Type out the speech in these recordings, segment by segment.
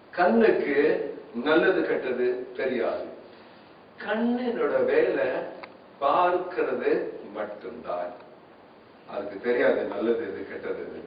கண்ணுக்கு நல்லது கெட்டது தெரியாது கண்ணினோட வேலை பார்க்கிறது மட்டும்தான் அதுக்கு தெரியாது நல்லது எது கெட்டது எது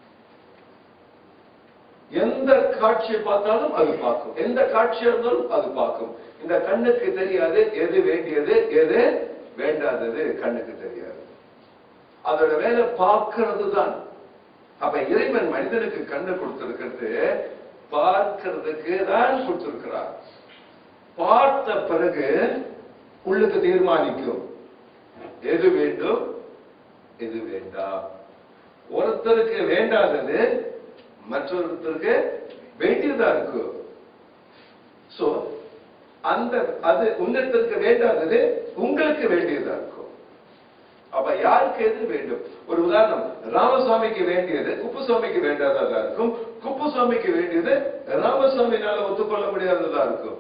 எந்த காட்சியை பார்த்தாலும் அது பார்க்கும் எந்த காட்சியா இருந்தாலும் அது பார்க்கும் இந்த கண்ணுக்கு தெரியாது எது வேண்டியது எது வேண்டாதது கண்ணுக்கு தெரியாது அதோட வேலை பார்க்கிறது தான் அப்ப இறைவன் மனிதனுக்கு கண்ணு கொடுத்திருக்கிறது பார்க்கிறதுக்கு தான் கொடுத்திருக்கிறார் பார்த்த பிறகு உள்ளுக்கு தீர்மானிக்கும் எது வேண்டும் எது வேண்டாம் ஒருத்தருக்கு வேண்டாதது மற்றொருத்தருக்கு வேண்டியதா இருக்கும் சோ அந்த அது உன்னத்திற்கு வேண்டாதது உங்களுக்கு வேண்டியதா இருக்கும் அப்ப யாருக்கு எது வேண்டும் ஒரு உதாரணம் ராமசாமிக்கு வேண்டியது குப்புசாமிக்கு வேண்டாததா இருக்கும் குப்புசாமிக்கு வேண்டியது ராமசாமினால ஒத்துக்கொள்ள முடியாததா இருக்கும்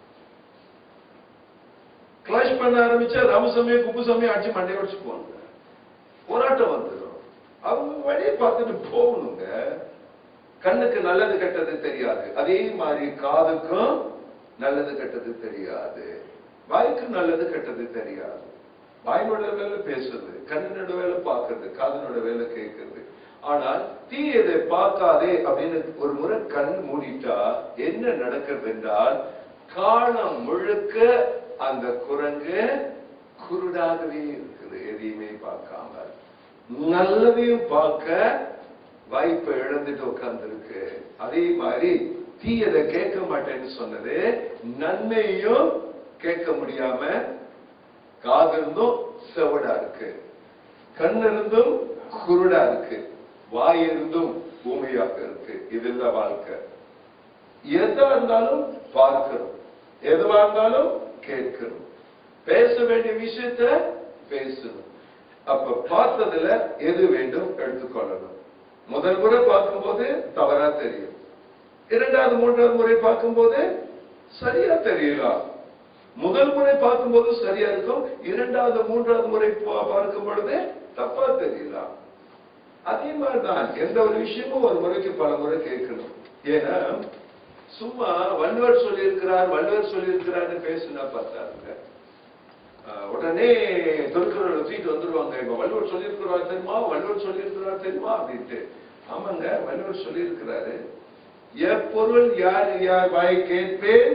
கிளாஷ் பண்ண ஆரம்பிச்சா ராமசாமியும் குப்புசாமியும் அடிச்சு மண்டை உடைச்சு போவாங்க போராட்டம் வந்துடும் அவங்க வழியை பார்த்துட்டு போகணுங்க கண்ணுக்கு நல்லது கெட்டது தெரியாது அதே மாதிரி காதுக்கும் நல்லது கெட்டது தெரியாது வாய்க்கு நல்லது கெட்டது தெரியாது வாயினோட வேலை பேசுறது கண்ணினோட வேலை பார்க்கறது காதனோட வேலை கேட்கறது ஆனால் தீயதை பார்க்காதே அப்படின்னு ஒரு முறை கண் மூடிட்டா என்ன நடக்கிறது என்றால் காலம் முழுக்க அந்த குரங்கு குருடாகவே இருக்குது எதையுமே பார்க்காம நல்லதையும் பார்க்க வாய்ப்பை இழந்துட்டு உட்கார்ந்துருக்கு அதே மாதிரி தீயதை கேட்க மாட்டேன்னு சொன்னது நன்மையும் கேட்க முடியாம காது இருந்தும் செவடா இருக்கு கண் இருந்தும் குருடா இருக்கு வாய் இருந்தும் பூமியாக இருக்கு இதெல்லாம் வாழ்க்கை எதா இருந்தாலும் பார்க்கிறோம் எதுவா இருந்தாலும் கேட்கிறோம் பேச வேண்டிய விஷயத்த பேசணும் அப்ப பார்த்ததுல எது வேண்டும் எடுத்துக்கொள்ளணும் முதல் முறை பார்க்கும்போது தவறா தெரியும் இரண்டாவது மூன்றாவது முறை பார்க்கும்போது சரியா தெரியலாம் முதல் முறை பார்க்கும்போது சரியா இருக்கும் இரண்டாவது மூன்றாவது முறை பா- பார்க்கும் பொழுது தப்பா தெரியலாம் அதே மாதிரிதான் எந்த ஒரு விஷயமும் ஒரு முறைக்கு பல முறை கேட்கணும் ஏன்னா சும்மா வள்ளுவர் சொல்லியிருக்கிறார் வள்ளுவர் சொல்லியிருக்கிறார்னு பேசுனா பார்த்தாருங்க ஆஹ் உடனே திருக்குறள் தூக்கிட்டு வந்துருவாங்க இப்ப வள்ளுவர் சொல்லியிருக்கிறார் தெரியுமா வள்ளுவர் சொல்லியிருக்கிறார் தெரியுமா அப்படின்ட்டு ஆமாங்க வள்ளுவர் சொல்லியிருக்கிறாரு எப்பொருள் யார் யார் வாய் கேட்பேன்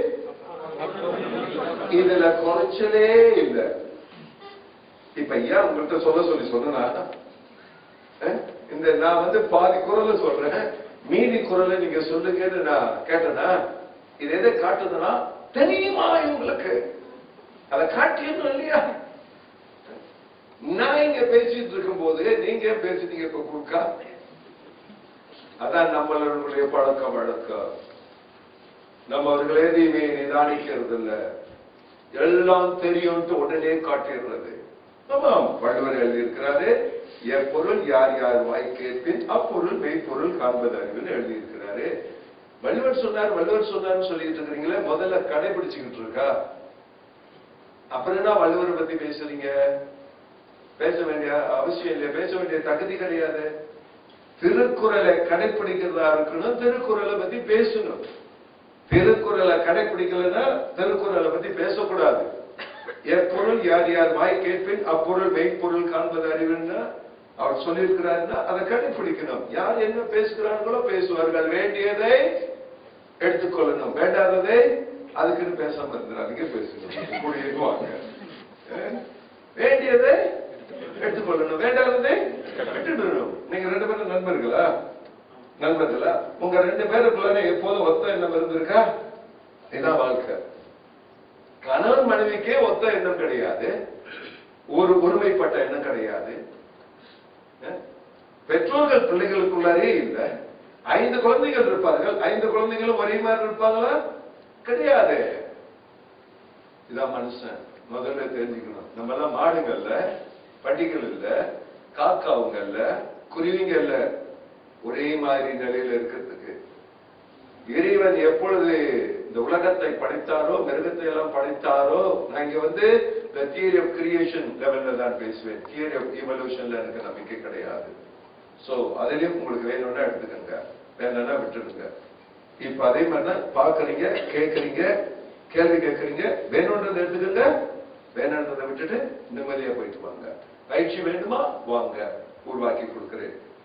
இதுல குறைச்சலே இல்லை இப்ப ஏன் உங்கள்கிட்ட சொல்ல சொல்லி சொன்னா இந்த நான் வந்து பாதி குரல்ல சொல்றேன் மீதி குரலை நீங்க சொல்லுங்கன்னு நான் கேட்டேனா இது எதை காட்டுதுன்னா தெரியுமா இவங்களுக்கு அதை காட்டியதும் இல்லையா நான் இங்க பேசிட்டு இருக்கும் போது நீங்க பேசிட்டீங்க இப்ப குறுக்கா அதான் நம்மளுடைய பழக்கம் வழக்கம் நம்ம அவர்கள் எதையுமே நிதானிக்கிறது இல்ல எல்லாம் தெரியும்ட்டு உடனே காட்டிடுறது ஆமாம் வள்ளுவர் எழுதியிருக்கிறாரு எப்பொருள் யார் யார் வாய் கேட்பின் அப்பொருள் மெய்ப்பொருள் காண்பது அறிவுன்னு எழுதியிருக்கிறாரு வள்ளுவர் சொன்னார் வள்ளுவர் சொன்னார்னு சொல்லிட்டு இருக்கிறீங்களே முதல்ல கடைபிடிச்சுக்கிட்டு இருக்கா அப்புறம் என்ன வள்ளுவரை பத்தி பேசுறீங்க பேச வேண்டிய அவசியம் இல்லை பேச வேண்டிய தகுதி கிடையாது திருக்குறளை கடைபிடிக்கிறதா இருக்கணும் திருக்குறளை பத்தி பேசணும் திருக்குறளை கடைபிடிக்கலன்னா திருக்குறளை பத்தி பேசக்கூடாது எப்பொருள் யார் யார் வாய் கேட்பின் அப்பொருள் மெய்ப்பொருள் காண்பது அறிவுன்னா அவர் சொல்லியிருக்கிறாருன்னா அதை கடைபிடிக்கணும் யார் என்ன பேசுகிறார்களோ பேசுவார்கள் வேண்டியதை எடுத்துக்கொள்ளணும் வேண்டாததை அதுக்குன்னு பேசாம இருந்தாங்க பேசணும் கூடிய வாங்க அஹ், வேண்டியதை எடுத்துக்கொள்ளணும் வேண்டாததை விட்டுடணும் நீங்க ரெண்டு பேரும் நண்பர்களா நண்பர்களா உங்க ரெண்டு பேருக்குள்ள எப்போதும் ஒத்த எண்ணம் இருந்திருக்கா இதான் வாழ்க்கை கணவன் மனைவிக்கே ஒத்த எண்ணம் கிடையாது ஒரு ஒருமைப்பட்ட எண்ணம் கிடையாது அஹ், பெற்றோர்கள் பிள்ளைகளுக்குள்ளாரே இல்லை ஐந்து குழந்தைகள் இருப்பார்கள் ஐந்து குழந்தைகளும் ஒரே மாதிரி இருப்பாங்களா கிடையாது இதான் மனுஷன் முதல்ல தெரிஞ்சுக்கணும் நம்ம எல்லாம் மாடுங்கள்ல பண்டிகள் இல்ல காக்காவுங்க இல்ல குருவிங்க இல்ல ஒரே மாதிரி நிலையில இருக்கிறதுக்கு இறைவன் எப்பொழுது இந்த உலகத்தை படைத்தாரோ மிருகத்தை எல்லாம் படைத்தாரோ நான் இங்க வந்து இந்த தியரி ஆஃப் கிரியேஷன் லெவல்ல தான் பேசுவேன் தியரி ஆஃப் இவல்யூஷன்ல எனக்கு நம்பிக்கை கிடையாது சோ அதுலயும் உங்களுக்கு வேணும்னா எடுத்துக்கங்க வேணும்னா விட்டுடுங்க இப்ப அதே மாதிரி தான் பாக்குறீங்க கேக்குறீங்க கேள்வி கேட்கறீங்க வேணும்ன்றதை எடுத்துக்கங்க வேணும்ன்றதை விட்டுட்டு நிம்மதியா போயிட்டு வாங்க பயிற்சி வேண்டுமா வாங்க உருவாக்கி கொடுக்கிறேன்